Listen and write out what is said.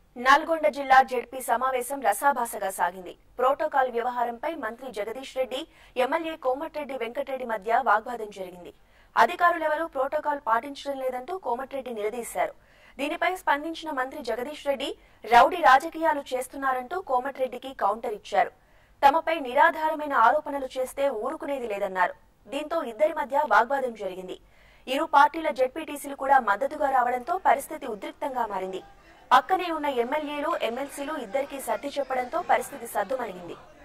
నల్గొండ జిల్లా జెడ్పీ సమావేశం రసాభాసగా సాగింది ప్రోటోకాల్ వ్యవహారంపై మంత్రి జగదీష్ రెడ్డి ఎమ్మెల్యే కోమటిరెడ్డి వెంకటరెడ్డి మధ్య వాగ్వాదం జరిగింది అధికారులెవరూ ప్రోటోకాల్ పాటించడం లేదంటూ కోమటిరెడ్డి నిలదీశారు దీనిపై స్పందించిన మంత్రి జగదీష్ రెడ్డి రౌడీ రాజకీయాలు చేస్తున్నారంటూ కోమటిరెడ్డికి కౌంటర్ ఇచ్చారు తమపై నిరాధారమైన ఆరోపణలు చేస్తే ఊరుకునేది లేదన్నారు దీంతో ఇద్దరి మధ్య వాగ్వాదం జరిగింది ఇరు పార్టీల జెడ్పీటీసీలు కూడా మద్దతుగా రావడంతో పరిస్థితి ఉద్రిక్తంగా మారింది పక్కనే ఉన్న ఎమ్మెల్యేలు ఎమ్మెల్సీలు ఇద్దరికీ సర్ది చెప్పడంతో పరిస్థితి సద్దుమణిగింది